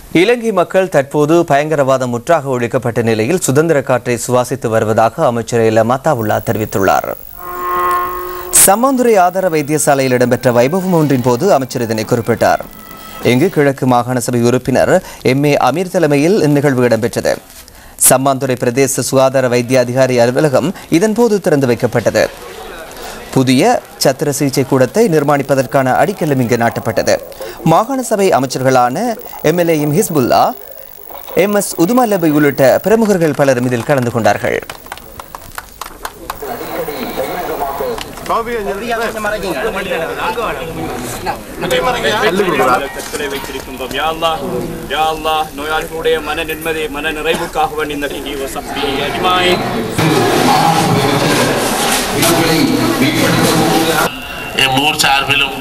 இலங்கை மக்கள் தற்போது பயங்கரவாதம் முற்றாக ஒழிக்கப்பட்ட நிலையில் சுதந்திர காற்றை சுவாசித்து வருவதாக அமைச்சர் எல மத்தாவுல்லா தெரிவித்துள்ளார் சம்மாந்துறை ஆதார வைத்தியசாலையில் இடம்பெற்ற வைபவம் ஒன்றின் போது அமைச்சர் இதனை குறிப்பிட்டார் இங்கு கிழக்கு மாகாண சபை உறுப்பினர் எம் ஏ அமீர் தலைமையில் இந்நிகழ்வு இடம்பெற்றது சம்மாந்துறை பிரதேச சுகாதார வைத்திய அதிகாரி அலுவலகம் இதன்போது திறந்து வைக்கப்பட்டது புதிய சத்திர சிகிச்சை கூடத்தை நிர்மாணிப்பதற்கான அடிக்கல்லும் இங்கு நாட்டப்பட்டது மாகாண சபை அமைச்சர்களான MLA M Hizbullah M S Uthumalebbe உள்ளிட்ட பிரமுகர்கள் பலரும் இதில் கலந்து கொண்டார்கள் கற்களை வைத்திருக்கின்றோம் யா அல்லாஹ் யா அல்லாஹ் நோயாளிகளுடைய மன நிம்மதி மன நிறைவுக்காக வேண்டி இந்த ஹிஹி வசப்தி அஜ்மாயின் எம்மூர் சார்பிலும்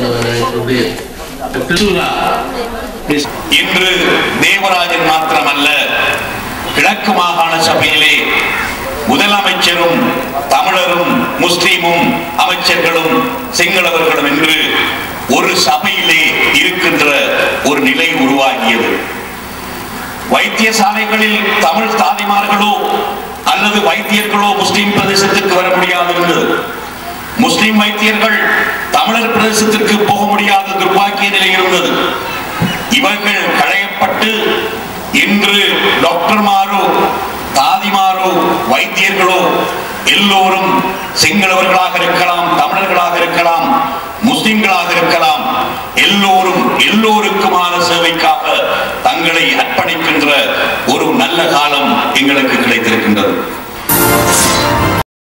இன்று தேவராஜன் மாத்திரமல்ல கிழக்கு மாகாண சபையிலே முதலமைச்சரும் தமிழரும் முஸ்லீமும் அமைச்சர்களும் சிங்களவர்களும் என்று ஒரு சபையிலே இருக்கின்ற ஒரு நிலை உருவாகியது வைத்தியசாலைகளில் தமிழ் தாதிமார்களோ அல்லது வைத்தியர்களோ முஸ்லிம் பிரதேசத்துக்கு வர முடியாது இருந்தது முஸ்லிம் வைத்தியர்கள் தமிழர் பிரதேசத்திற்கு போக முடியாத துர்பாக்கிய நிலை இருந்தது இவர்கள் களையப்பட்டு இன்று டாக்டர்மாரோ தாதிமாரோ வைத்தியர்களோ எல்லோரும் சிங்களவர்களாக இருக்கலாம் தமிழர்களாக இருக்கலாம் முஸ்லிம்களாக இருக்கலாம் எல்லோரும் எல்லோருக்குமான சேவைக்காக தங்களை அர்ப்பணிக்கின்ற ஒரு நல்ல காலம் எங்களுக்கு